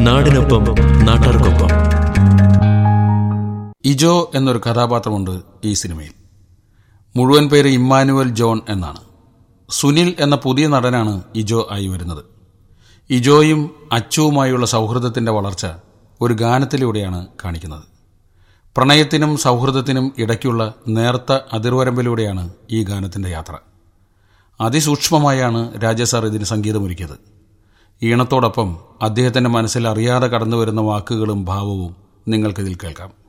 നാടിനൊപ്പം നാട്ടാർക്കൊപ്പം ഇജോ എന്നൊരു കഥാപാത്രമുണ്ട് ഈ സിനിമയിൽ മുഴുവൻ പേര് ഇമ്മാനുവൽ ജോൺ എന്നാണ് സുനിൽ എന്ന പുതിയ നടനാണ് ഇജോ ആയി വരുന്നത് ഇജോയും അച്ചുവുമായുള്ള സൗഹൃദത്തിന്റെ വളർച്ച ഒരു ഗാനത്തിലൂടെയാണ് കാണിക്കുന്നത് പ്രണയത്തിനും സൗഹൃദത്തിനും ഇടയ്ക്കുള്ള നേർത്ത അതിർവരമ്പിലൂടെയാണ് ഈ ഗാനത്തിന്റെ യാത്ര അതിസൂക്ഷ്മമായാണ് രാജസാർ ഇതിന് സംഗീതമൊരുക്കിയത് ഈണത്തോടൊപ്പം അദ്ദേഹത്തിന്റെ മനസ്സിൽ അറിയാതെ കടന്നുവരുന്ന വാക്കുകളും ഭാവവും നിങ്ങൾക്കിതിൽ കേൾക്കാം